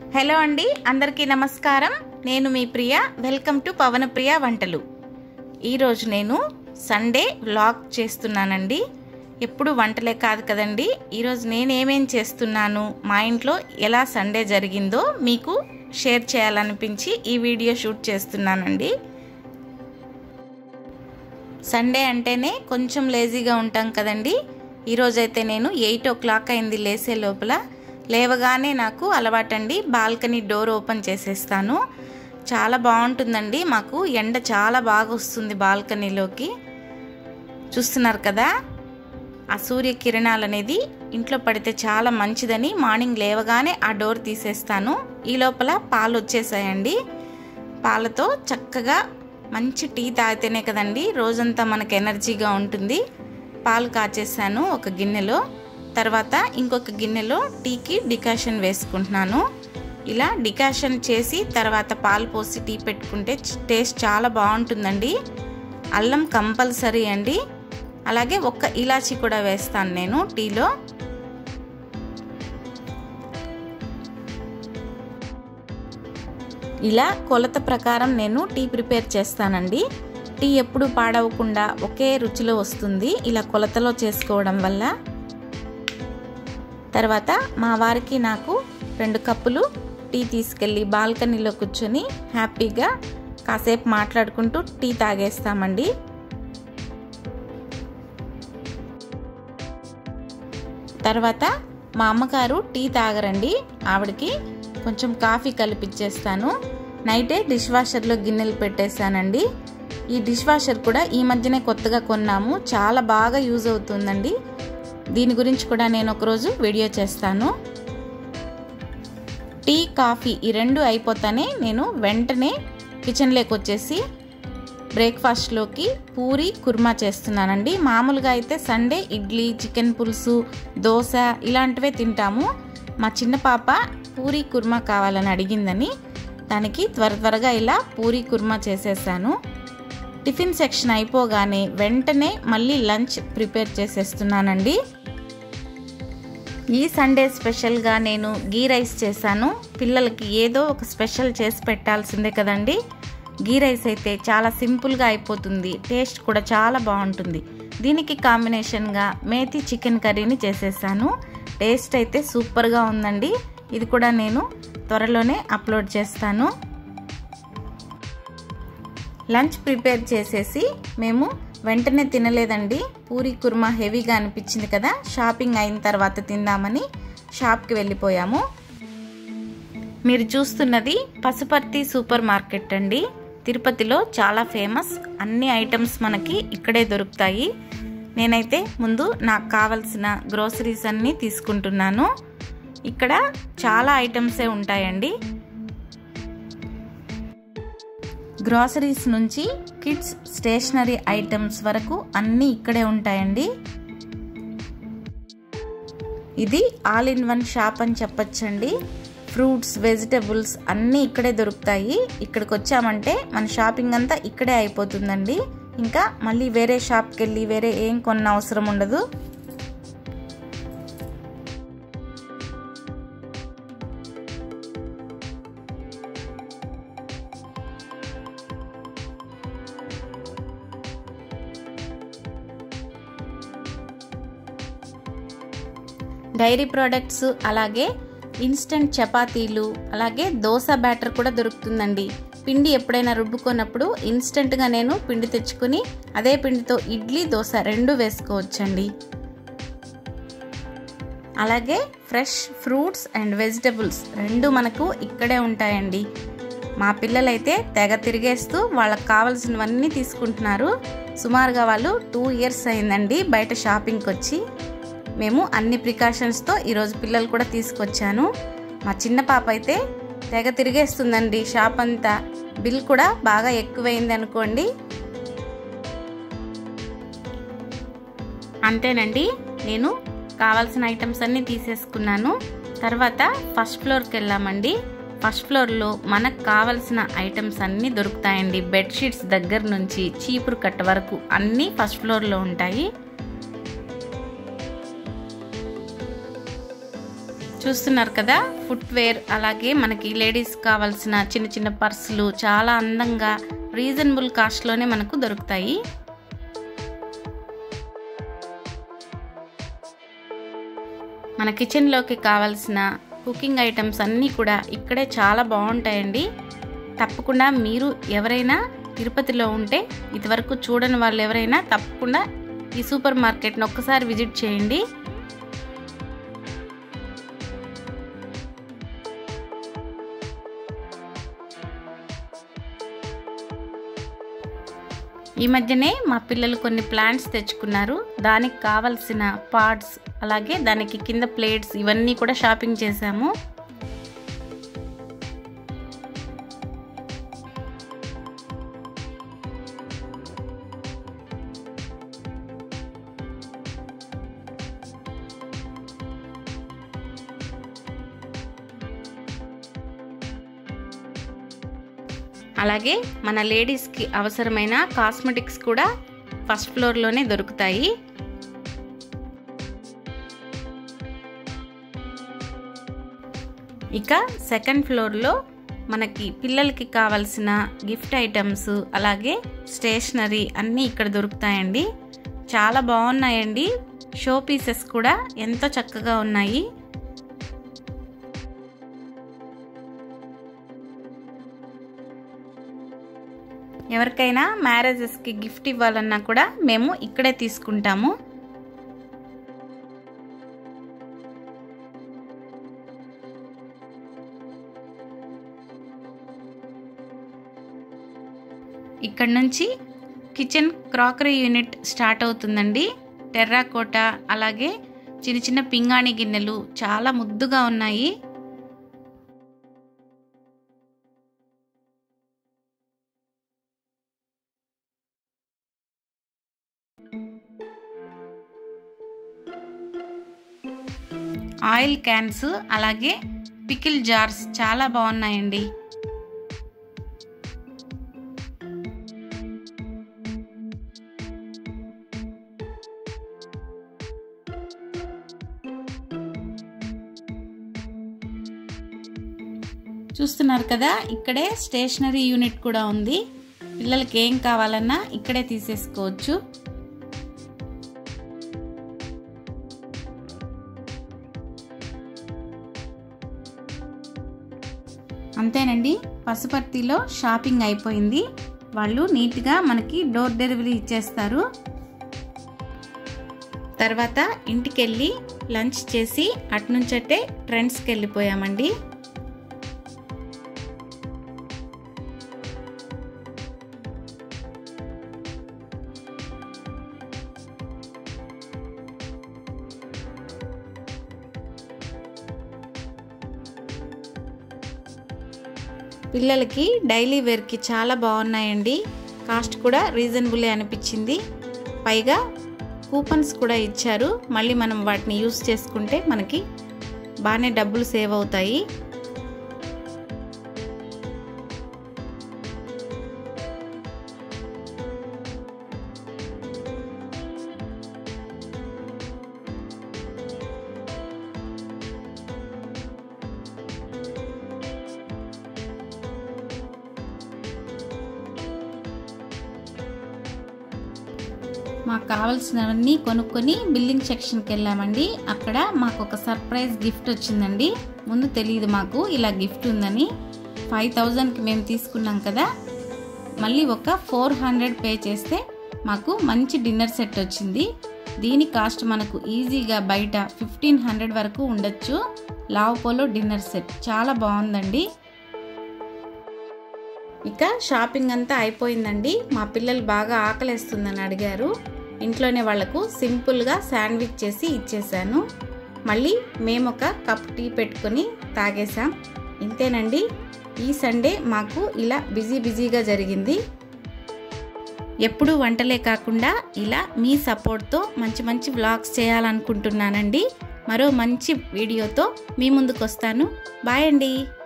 hello అండి అందరికీ నమస్కారం నేను మీ ప్రియ వెల్కమ్ టు పవన ప్రియ వంటలు ఈరోజు నేను సండే వ్లాగ్ చేస్తున్నానండి ఎప్పుడు వంటలే కాదు కదండి ఈరోజు నేను ఏమేం చేస్తున్నాను మా ఇంట్లో ఎలా సండే జరిగిందో మీకు షేర్ చేయాలనిపించి ఈ వీడియో షూట్ చేస్తున్నానండి సండే అంటేనే కొంచెం లేజీగా ఉంటాం కదండి ఈరోజైతే నేను ఎయిట్ ఓ క్లాక్ అయింది లేసే లోపల లేవగానే నాకు అలవాటండి బాల్కనీ డోర్ ఓపెన్ చేసేస్తాను చాలా బాగుంటుందండి మాకు ఎండ చాలా బాగా వస్తుంది బాల్కనీలోకి చూస్తున్నారు కదా ఆ సూర్య కిరణాలు అనేది ఇంట్లో పడితే చాలా మంచిదని మార్నింగ్ లేవగానే ఆ డోర్ తీసేస్తాను ఈ లోపల పాలు వచ్చేసాయండి పాలతో చక్కగా మంచి టీ తాగితేనే కదండి రోజంతా మనకు ఎనర్జీగా ఉంటుంది పాలు కాచేసాను ఒక గిన్నెలో తర్వాత ఇంకొక గిన్నెలో టీకి డికాషన్ వేసుకుంటున్నాను ఇలా డికాషన్ చేసి తర్వాత పాలు పోసి టీ పెట్టుకుంటే టేస్ట్ చాలా బాగుంటుందండి అల్లం కంపల్సరీ అండి అలాగే ఒక్క ఇలాచి కూడా వేస్తాను నేను టీలో ఇలా కొలత ప్రకారం నేను టీ ప్రిపేర్ చేస్తానండి టీ ఎప్పుడు పాడవకుండా ఒకే రుచిలో వస్తుంది ఇలా కొలతలో చేసుకోవడం వల్ల తర్వాత మా వారికి నాకు రెండు కప్పులు టీ తీసుకెళ్ళి బాల్కనీలో కూర్చొని హ్యాపీగా కాసేపు మాట్లాడుకుంటూ టీ తాగేస్తామండి తర్వాత మా అమ్మగారు టీ తాగరండి ఆవిడకి కొంచెం కాఫీ కలిపిచ్చేస్తాను నైటే డిష్ వాషర్లో గిన్నెలు పెట్టేశానండి ఈ డిష్ వాషర్ కూడా ఈ మధ్యనే కొత్తగా కొన్నాము చాలా బాగా యూజ్ అవుతుందండి దీని గురించి కూడా నేను ఒకరోజు వీడియో చేస్తాను టీ కాఫీ ఈ రెండు అయిపోతానే నేను వెంటనే కిచెన్లోకి వచ్చేసి బ్రేక్ఫాస్ట్లోకి పూరి కుర్మా చేస్తున్నానండి మామూలుగా అయితే సండే ఇడ్లీ చికెన్ పులుసు దోశ ఇలాంటివే తింటాము మా చిన్న పాప పూరి కుర్మా కావాలని అడిగిందని దానికి త్వర త్వరగా ఇలా పూరి కుర్మా చేసేసాను టిఫిన్ సెక్షన్ అయిపోగానే వెంటనే మళ్ళీ లంచ్ ప్రిపేర్ చేసేస్తున్నానండి ఈ సండే స్పెషల్గా నేను గీ రైస్ చేశాను పిల్లలకి ఏదో ఒక స్పెషల్ చేసి పెట్టాల్సిందే కదండి గీ రైస్ అయితే చాలా సింపుల్గా అయిపోతుంది టేస్ట్ కూడా చాలా బాగుంటుంది దీనికి కాంబినేషన్గా మేతి చికెన్ కర్రీని చేసేసాను టేస్ట్ అయితే సూపర్గా ఉందండి ఇది కూడా నేను త్వరలోనే అప్లోడ్ చేస్తాను లంచ్ ప్రిపేర్ చేసేసి మేము వెంటనే తినలేదండి పూరి కుర్మా హెవీగా అనిపించింది కదా షాపింగ్ అయిన తర్వాత తిందామని షాప్కి వెళ్ళిపోయాము మీరు చూస్తున్నది పసుపర్తి సూపర్ మార్కెట్ అండి తిరుపతిలో చాలా ఫేమస్ అన్ని ఐటమ్స్ మనకి ఇక్కడే దొరుకుతాయి నేనైతే ముందు నాకు కావలసిన గ్రోసరీస్ అన్నీ తీసుకుంటున్నాను ఇక్కడ చాలా ఐటమ్సే ఉంటాయండి గ్రాసరీస్ నుంచి కిడ్స్ స్టేషనరీ ఐటమ్స్ వరకు అన్నీ ఇక్కడే ఉంటాయండి ఇది ఆల్ ఇన్ వన్ షాప్ అని చెప్పచ్చండి ఫ్రూట్స్ వెజిటబుల్స్ అన్నీ ఇక్కడే దొరుకుతాయి ఇక్కడికి వచ్చామంటే మన షాపింగ్ అంతా ఇక్కడే అయిపోతుందండి ఇంకా మళ్ళీ వేరే షాప్కి వెళ్ళి వేరే ఏం కొన్న అవసరం ఉండదు డైరీ ప్రోడక్ట్స్ అలాగే ఇన్స్టంట్ చపాతీలు అలాగే దోశ బ్యాటర్ కూడా దొరుకుతుందండి పిండి ఎప్పుడైనా రుబ్బుకున్నప్పుడు ఇన్స్టెంట్గా నేను పిండి తెచ్చుకుని అదే పిండితో ఇడ్లీ దోశ రెండు వేసుకోవచ్చండి అలాగే ఫ్రెష్ ఫ్రూట్స్ అండ్ వెజిటబుల్స్ రెండు మనకు ఇక్కడే ఉంటాయండి మా పిల్లలైతే తెగ తిరిగేస్తూ వాళ్ళకి కావాల్సినవన్నీ తీసుకుంటున్నారు సుమారుగా వాళ్ళు టూ ఇయర్స్ అయిందండి బయట షాపింగ్కి వచ్చి మేము అన్ని ప్రికాషన్స్తో ఈరోజు పిల్లలు కూడా తీసుకొచ్చాను మా చిన్న పాప అయితే తెగ తిరిగేస్తుందండి షాప్ అంతా బిల్ కూడా బాగా ఎక్కువైంది అనుకోండి అంతేనండి నేను కావాల్సిన ఐటమ్స్ అన్నీ తీసేసుకున్నాను తర్వాత ఫస్ట్ ఫ్లోర్కి వెళ్ళామండి ఫస్ట్ ఫ్లోర్లో మనకు కావలసిన ఐటమ్స్ అన్నీ దొరుకుతాయండి బెడ్షీట్స్ దగ్గర నుంచి చీపురు కట్ట వరకు అన్నీ ఫస్ట్ ఫ్లోర్లో ఉంటాయి చూస్తున్నారు కదా ఫుట్వేర్ అలాగే మనకి లేడీస్ కావాల్సిన చిన్న చిన్న పర్సులు చాలా అందంగా రీజనబుల్ కాస్ట్లోనే మనకు దొరుకుతాయి మన కిచెన్లోకి కావాల్సిన కుకింగ్ ఐటమ్స్ అన్నీ కూడా ఇక్కడే చాలా బాగుంటాయండి తప్పకుండా మీరు ఎవరైనా తిరుపతిలో ఉంటే ఇదివరకు చూడని వాళ్ళు ఎవరైనా తప్పకుండా ఈ సూపర్ మార్కెట్ని ఒక్కసారి విజిట్ చేయండి ఈ మధ్యనే మా పిల్లలు కొన్ని ప్లాంట్స్ తెచ్చుకున్నారు దానికి కావలసిన పార్ట్స్ అలాగే దానికి కింద ప్లేట్స్ ఇవన్నీ కూడా షాపింగ్ చేశాము అలాగే మన లేడీస్కి అవసరమైన కాస్మెటిక్స్ కూడా ఫస్ట్ ఫ్లోర్లోనే దొరుకుతాయి ఇక సెకండ్ ఫ్లోర్లో మనకి పిల్లలకి కావాల్సిన గిఫ్ట్ ఐటమ్స్ అలాగే స్టేషనరీ అన్నీ ఇక్కడ దొరుకుతాయండి చాలా బాగున్నాయండి షో పీసెస్ కూడా ఎంతో చక్కగా ఉన్నాయి ఎవరికైనా మ్యారేజెస్కి గిఫ్ట్ ఇవ్వాలన్నా కూడా మేము ఇక్కడే తీసుకుంటాము ఇక్కడ నుంచి కిచెన్ క్రాకరీ యూనిట్ స్టార్ట్ అవుతుందండి టెర్రాకోట అలాగే చిన్న చిన్న పింగాణి గిన్నెలు చాలా ముద్దుగా ఉన్నాయి ఆయిల్ క్యాన్స్ అలాగే పికిల్ జార్స్ చాలా బాగున్నాయండి చూస్తున్నారు కదా ఇక్కడే స్టేషనరీ యూనిట్ కూడా ఉంది పిల్లలకి ఏం కావాలన్నా ఇక్కడే తీసేసుకోవచ్చు అంతేనండి పసుపర్తిలో షాపింగ్ అయిపోయింది వాళ్ళు నీట్గా మనకి డోర్ డెలివరీ ఇచ్చేస్తారు తర్వాత ఇంటికి వెళ్ళి లంచ్ చేసి అట్నుంచటే ట్రెండ్స్కి వెళ్ళిపోయామండి పిల్లలకి డైలీ వేర్కి చాలా బాగున్నాయండి కాస్ట్ కూడా రీజనబులే అనిపించింది పైగా కూపన్స్ కూడా ఇచ్చారు మళ్ళీ మనం వాటిని యూస్ చేసుకుంటే మనకి బాగానే డబ్బులు సేవ్ అవుతాయి మాకు కావాల్సినవన్నీ కొనుక్కొని బిల్లింగ్ సెక్షన్కి వెళ్ళామండి అక్కడ మాకు ఒక సర్ప్రైజ్ గిఫ్ట్ వచ్చిందండి ముందు తెలియదు మాకు ఇలా గిఫ్ట్ ఉందని ఫైవ్ థౌజండ్కి మేము తీసుకున్నాం కదా మళ్ళీ ఒక ఫోర్ హండ్రెడ్ పే చేస్తే మాకు మంచి డిన్నర్ సెట్ వచ్చింది దీని కాస్ట్ మనకు ఈజీగా బయట ఫిఫ్టీన్ హండ్రెడ్ వరకు ఉండొచ్చు లావుపోలో డిన్నర్ సెట్ చాలా బాగుందండి ఇక షాపింగ్ అంతా అయిపోయిందండి మా పిల్లలు బాగా ఆకలేస్తుందని అడిగారు ఇంట్లోనే వాళ్లకు సింపుల్గా శాండ్విచ్ చేసి ఇచ్చేసాను మళ్ళీ మేము ఒక కప్ టీ పెట్టుకొని తాగేసాం ఇంతేనండి ఈ సండే మాకు ఇలా బిజీ బిజీగా జరిగింది ఎప్పుడు వంటలే కాకుండా ఇలా మీ సపోర్ట్తో మంచి మంచి వ్లాగ్స్ చేయాలనుకుంటున్నానండి మరో మంచి వీడియోతో మీ ముందుకు వస్తాను బాయ్ అండి